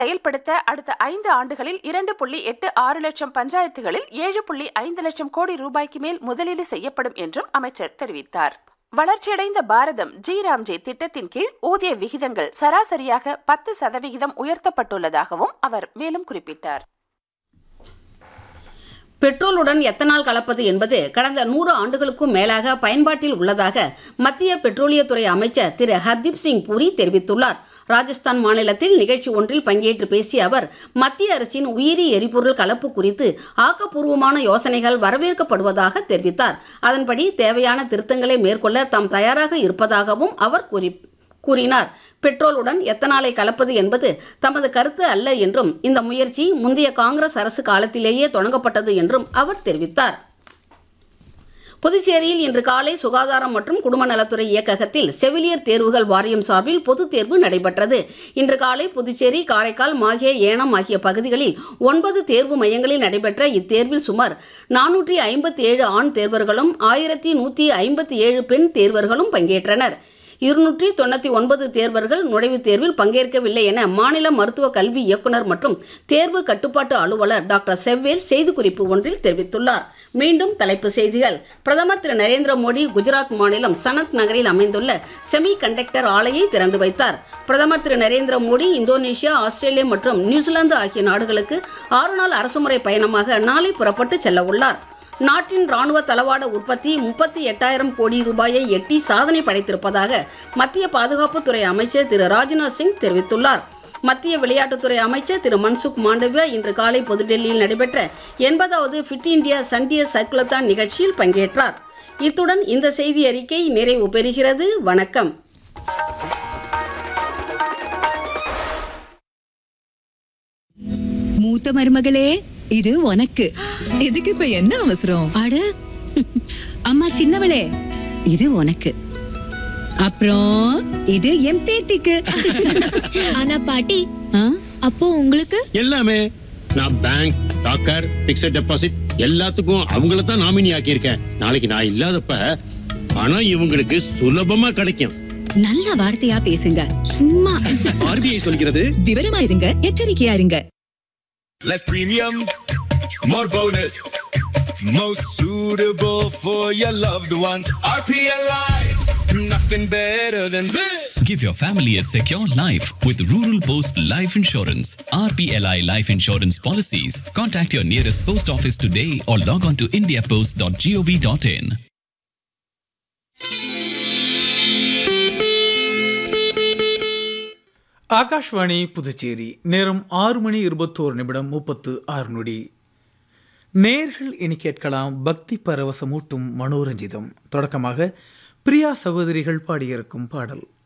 செயல்படுத்த அடுத்த ஐந்து ஆண்டுகளில் இரண்டு புள்ளி எட்டு ஆறு லட்சம் பஞ்சாயத்துகளில் ஏழு புள்ளி ஐந்து லட்சம் கோடி ரூபாய்க்கு மேல் முதலீடு செய்யப்படும் என்றும் அமைச்சர் தெரிவித்தார் வளர்ச்சியடைந்த பாரதம் ஜி ராம்ஜி திட்டத்தின் கீழ் ஊதிய விகிதங்கள் சராசரியாக பத்து சதவிகிதம் உயர்த்தப்பட்டுள்ளதாகவும் அவர் மேலும் குறிப்பிட்டார் பெட்ரோலுடன் எத்தனால் கலப்பது என்பது கடந்த நூறு ஆண்டுகளுக்கும் மேலாக பயன்பாட்டில் உள்ளதாக மத்திய பெட்ரோலியத்துறை அமைச்சர் திரு ஹர்தீப் சிங் பூரி தெரிவித்துள்ளார் ராஜஸ்தான் மாநிலத்தில் நிகழ்ச்சி ஒன்றில் பங்கேற்று பேசிய அவர் மத்திய அரசின் உயிரி எரிபொருள் கலப்பு குறித்து ஆக்கப்பூர்வமான யோசனைகள் வரவேற்கப்படுவதாக தெரிவித்தார் அதன்படி தேவையான திருத்தங்களை மேற்கொள்ள தாம் தயாராக இருப்பதாகவும் அவர் கூறி கூறினார் பெட்ரோலுடன் எத்தனாலை கலப்பது என்பது தமது கருத்து அல்ல என்றும் இந்த முயற்சி முந்தைய காங்கிரஸ் அரசு காலத்திலேயே தொடங்கப்பட்டது என்றும் அவர் தெரிவித்தார் புதுச்சேரியில் இன்று காலை சுகாதாரம் மற்றும் குடும்ப நலத்துறை இயக்ககத்தில் செவிலியர் தேர்வுகள் வாரியம் சார்பில் பொதுத் தேர்வு நடைபெற்றது இன்று காலை புதுச்சேரி காரைக்கால் மாஹே ஏனம் ஆகிய பகுதிகளில் ஒன்பது தேர்வு மையங்களில் நடைபெற்ற இத்தேர்வில் சுமார் நானூற்றி ஐம்பத்தி ஏழு ஆண் தேர்வர்களும் ஆயிரத்தி நூற்றி ஐம்பத்தி ஏழு பெண் தேர்வர்களும் பங்கேற்றனர் இருநூற்றி தொண்ணூற்றி ஒன்பது தேர்வர்கள் நுழைவுத் தேர்வில் பங்கேற்கவில்லை என மாநில மருத்துவ கல்வி இயக்குனர் மற்றும் தேர்வு கட்டுப்பாட்டு அலுவலர் டாக்டர் செவ்வேல் செய்திக்குறிப்பு ஒன்றில் தெரிவித்துள்ளார் மீண்டும் தலைப்பு செய்திகள் பிரதமர் திரு நரேந்திர மோடி குஜராத் மாநிலம் சனத் நகரில் அமைந்துள்ள செமி கண்டக்டர் ஆலையை திறந்து வைத்தார் பிரதமர் திரு நரேந்திர மோடி இந்தோனேஷியா ஆஸ்திரேலியா மற்றும் நியூசிலாந்து ஆகிய நாடுகளுக்கு ஆறு நாள் அரசுமுறை பயணமாக நாளை புறப்பட்டு செல்ல உள்ளார் நாட்டின் ராணுவ தளவாட உற்பத்தி முப்பத்தி எட்டாயிரம் கோடி ரூபாயை எட்டி சாதனை படைத்திருப்பதாக மத்திய பாதுகாப்புத்துறை அமைச்சர் திரு ராஜ்நாத் சிங் தெரிவித்துள்ளார் மத்திய விளையாட்டுத்துறை அமைச்சர் திரு மன்சுக் மாண்டவியா இன்று காலை புதுடெல்லியில் நடைபெற்ற எண்பதாவது ஃபிட் இந்தியா சண்டிய சைக்ளத்தான் நிகழ்ச்சியில் பங்கேற்றார் இத்துடன் இந்த செய்தி அறிக்கை நிறைவு பெறுகிறது வணக்கம் மூத்த மருமகளே இது உனக்கு இதுக்கு இப்ப என்ன அவசரம் அட அம்மா சின்னவளே இது உனக்கு அப்புறம் இது என் பேத்திக்கு ஆனா பாட்டி ஆ? அப்போ உங்களுக்கு எல்லாமே நான் பேங்க் டாக்கர் பிக்ஸட் டெபாசிட் எல்லாத்துக்கும் அவங்கள தான் நாமினி ஆக்கியிருக்கேன் நாளைக்கு நான் இல்லாதப்ப பணம் இவங்களுக்கு சுலபமா கிடைக்கும் நல்ல வார்த்தையா பேசுங்க சும்மா ஆர்பிஐ சொல்கிறது விவரமா இருங்க எச்சரிக்கையா இருங்க Less premium, more bonus. Most suitable for your loved ones. RPLI, nothing better than this. Give your family a secure life with Rural Post Life Insurance. RPLI Life Insurance Policies. Contact your nearest post office today or log on to indiapost.gov.in. Akashvani Puducherry நேரம் ஆறு மணி இருபத்தோரு நிமிடம் முப்பத்து ஆறு நொடி நேர்கள் இனி கேட்கலாம் பக்தி பரவசமூட்டும் மனோரஞ்சிதம் தொடக்கமாக பிரியா சகோதரிகள் பாடியிருக்கும் பாடல்